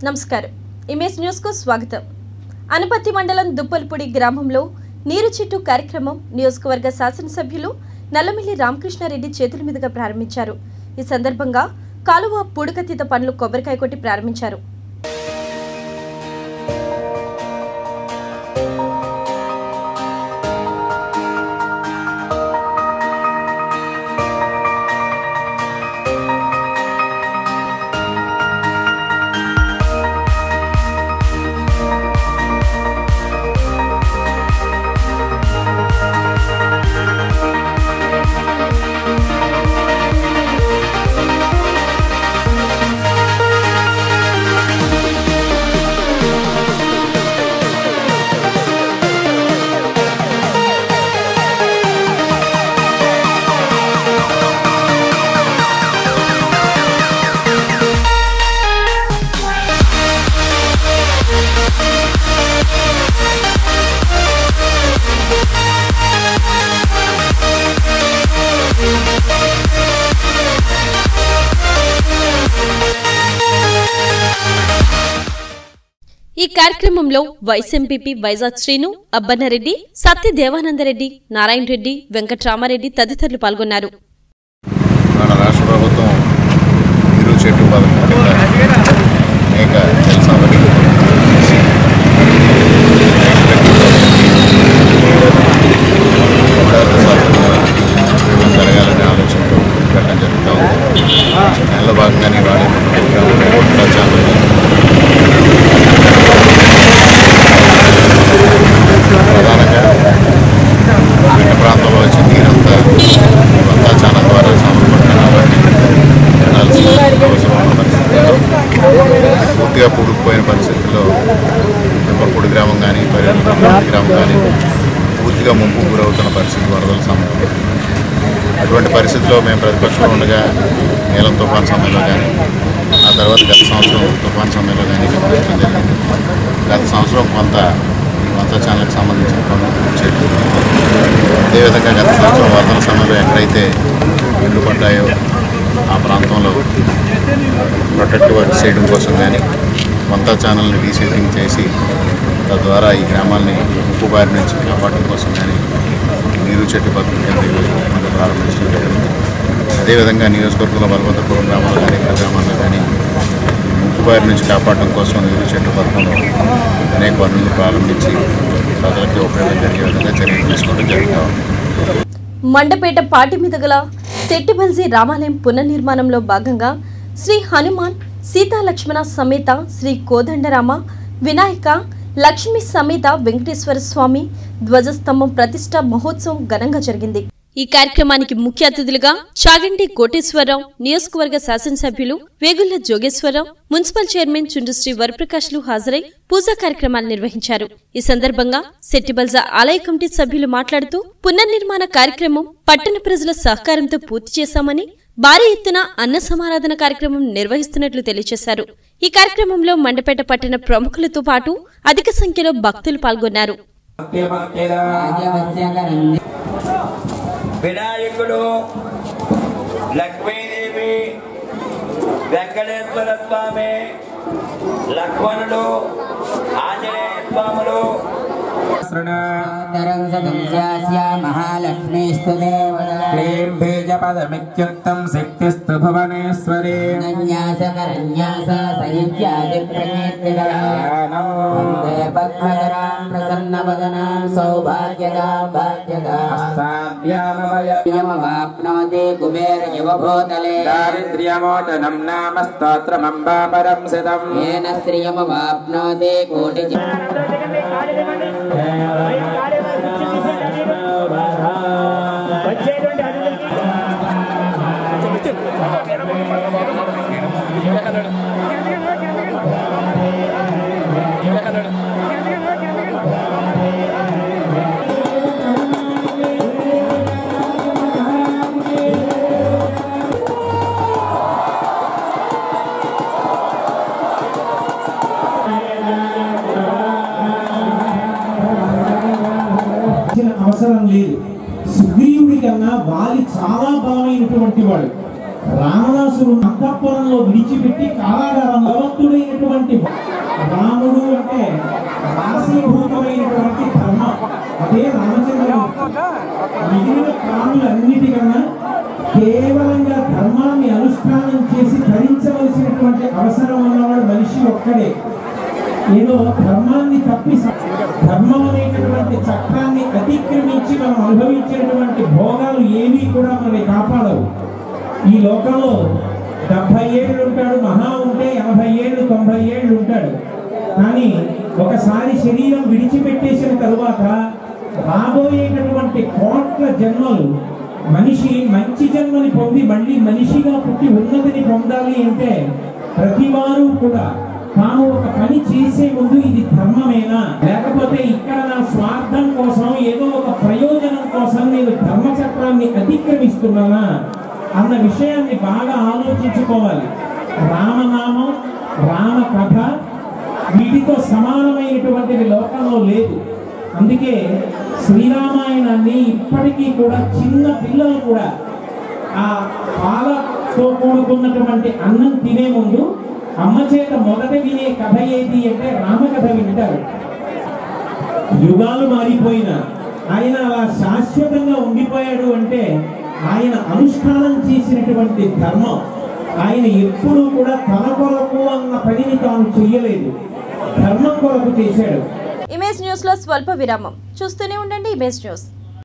నమస్కారం image news కు స్వాగతం అనపత్తి మండలం దుప్పల్పూడి గ్రామంలో నీరు చెట్టు కార్యక్రమం నియోజకవర్గ శాసనసభ్యులు నల్లమిల్లి రామకృష్ణారెడ్డి చేతుల మీదుగా ప్రారంభించారు ఈ సందర్భంగా కాలువ పూడికతీత పనులు కొబ్బరికాయ కొట్టి ప్రారంభించారు ఈ కార్యక్రమంలో వైస్ ఎంపీపీ వైజాగ్ శ్రీను అబ్బన్నరెడ్డి సత్య దేవానందరెడ్డి నారాయణ రెడ్డి వెంకట్రామారెడ్డి తదితరులు పాల్గొన్నారు మన రాష్ట్ర ప్రభుత్వం ఇరు చెట్టు పథకం కింద అనేక జల సామగ్రి చేసి గోదావరి సాగులో ఉపయోగం జరగాలనే ఆలోచనతో పెట్టడం జరుగుతూ ఉంది దానిలో భాగంగానే వాడే ప్రచారం ప్రధానంగా విభిన్న ప్రాంతంలో వచ్చే నీరంతా ఇవంతా ఛానల్ ద్వారా సమర్పడుతుంది కాబట్టి వెళ్ళాల్సిన అవసరం ఉన్న పరిస్థితుల్లో పూర్తిగా పూడుకుపోయిన పరిస్థితుల్లో తిప్పలపూడి గ్రామం కానీ పరిగణ గ్రామం కానీ పూర్తిగా ముంపు గురవుతున్న పరిస్థితి వరదల సమయంలో అటువంటి పరిస్థితిలో మేము ప్రతిపక్షంలో ఉండగా నీలం తుఫాన్ సమయంలో కానీ ఆ తర్వాత గత సంవత్సరం తుఫాన్ సమయంలో కానీ గమనించడం జరిగింది గత సంవత్సరం కొంత ఈ వంత ఛానల్కి సంబంధించిన పనులు చెట్లు అదేవిధంగా గత సంవత్సరం వరదల సమయంలో ఎక్కడైతే ఇల్లు పడ్డాయో ఆ ప్రాంతంలో ప్రొటెక్ట్ వర్క్ చేయడం కోసం కానీ వంత ఛానల్ని డీసెంటింగ్ చేసి తద్వారా ఈ గ్రామాల్ని ఉప్పు బారి నుంచి కాపాడడం కోసం కానీ నీరు చెట్టు పథకం కింద ఈరోజు మనం ప్రారంభించడం జరిగింది అదేవిధంగా నియోజకవర్గంలో బలవంతపురం గ్రామాల్లో కానీ ఇతర గ్రామాల్లో కానీ ముప్పు బారి నుంచి కాపాడడం కోసం నీరు చెట్టు పథకంలో అనేక పనులను ప్రారంభించి ప్రజలకి ఉపయోగం జరిగే విధంగా చర్యలు తీసుకోవడం జరుగుతూ ఉంది మండపేట పాటి మీద గల శెట్టిబల్జీ రామాలయం పునర్నిర్మాణంలో భాగంగా శ్రీ హనుమాన్ సీతా లక్ష్మణ సమేత శ్రీ కోదండరామ వినాయక లక్ష్మి సమేత వెంకటేశ్వర స్వామి ధ్వజస్తంభం ప్రతిష్ట మహోత్సవం ఘనంగా జరిగింది ఈ కార్యక్రమానికి ముఖ్య అతిథులుగా చాగంటి కోటేశ్వరరావు నియోజకవర్గ శాసనసభ్యులు వేగుళ్ల జోగేశ్వరరావు మున్సిపల్ చైర్మన్ చుండుశ్రీ వరప్రకాష్లు హాజరై పూజా కార్యక్రమాలు నిర్వహించారు ఈ సందర్భంగా శెట్టిబల్జా ఆలయ కమిటీ సభ్యులు మాట్లాడుతూ పునర్నిర్మాణ కార్యక్రమం పట్టణ ప్రజల సహకారంతో పూర్తి చేశామని భారీ ఎత్తున అన్న సమారాధన కార్యక్రమం నిర్వహిస్తున్నట్లు తెలియజేశారు ఈ కార్యక్రమంలో మండపేట పట్టణ ప్రముఖులతో పాటు అధిక సంఖ్యలో భక్తులు పాల్గొన్నారు వినాయకుడు లక్ష్మీదేవి వెంకటేశ్వర స్వామి లక్ష్మణుడు ఆంజనేయ స్వాములు तरं सदंस्यास्य महालक्ष्मीस्तु क्लीं बीजपदमित्युक्तं शक्तिस्तु भुवनेश्वरी देवन्यासकरन्यास सयुज्यादिप्रकीर्तिकरा वन्दे पद्मकरां प्रसन्नवदनां सौभाग्यदां भाग्यदां हस्ताभ्यामवय यमवाप्नोति कुबेरयुवभूतले दारिद्र्यमोचनं नाम स्तोत्रमम्बापरं सितम् येन श्रियमवाप्नोति कोटि ఇచ్చిన అవసరం లేదు సుగ్రీవుడి కన్నా వాలి చాలా బలమైనటువంటి వాడు రావణాసురు అంతఃపురంలో విడిచిపెట్టి కారాగారం భగవంతుడైనటువంటి రాముడు అంటే రాశీభూతమైనటువంటి ధర్మం అదే రామచంద్రుడు మిగిలిన ప్రాణులన్నిటికన్నా కేవలంగా ధర్మాన్ని అనుష్ఠానం చేసి ధరించవలసినటువంటి అవసరం ఉన్నవాడు మనిషి ఒక్కడే ఏదో ధర్మాన్ని తప్పి స- ధర్మం అనేటటువంటి చట్టాన్ని అతిక్రమించి మనం అనుభవించినటువంటి భోగాలు ఏమీ కూడా మనల్ని కాపాడవు ఈ లోకంలో డెబ్బై ఏళ్ళు ఉంటాడు మహా ఉంటే ఎనభై ఏళ్ళు తొంభై ఏళ్ళు ఉంటాడు కానీ ఒకసారి శరీరం విడిచిపెట్టేసిన తరువాత రాబోయేటటువంటి కోట్ల జన్మలు మనిషి మంచి జన్మని పొంది మళ్ళీ మనిషిగా పుట్టి ఉన్నతిని పొందాలి అంటే ప్రతి వారు కూడా తాను ఒక పని చేసే ముందు ఇది ధర్మమేనా లేకపోతే ఇక్కడ నా స్వార్థం కోసం ఏదో ఒక ప్రయోజనం కోసం నేను ధర్మచక్రాన్ని అతిక్రమిస్తున్నానా అన్న విషయాన్ని బాగా ఆలోచించుకోవాలి రామనామం రామ కథ వీటితో సమానమైనటువంటిది లోకంలో లేదు అందుకే శ్రీరామాయణాన్ని ఇప్పటికీ కూడా చిన్న పిల్లలు కూడా ఆ పాలతో కూడుకున్నటువంటి అన్నం తినే ముందు అమ్మ చేత మొదట వినే కథ ఏది అంటే రామకథ వింటారు యుగాలు మారిపోయినా ఆయన అలా శాశ్వతంగా ఉండిపోయాడు అంటే ఆయన అనుష్ఠానం చేసినటువంటి ధర్మం ఆయన ఎప్పుడూ కూడా తన కొరకు అన్న పనిని తాను చెయ్యలేదు ధర్మం కొరకు చేశాడు ఇమేజ్ న్యూస్ లో స్వల్ప విరామం చూస్తూనే ఉండండి ఇమేజ్ న్యూస్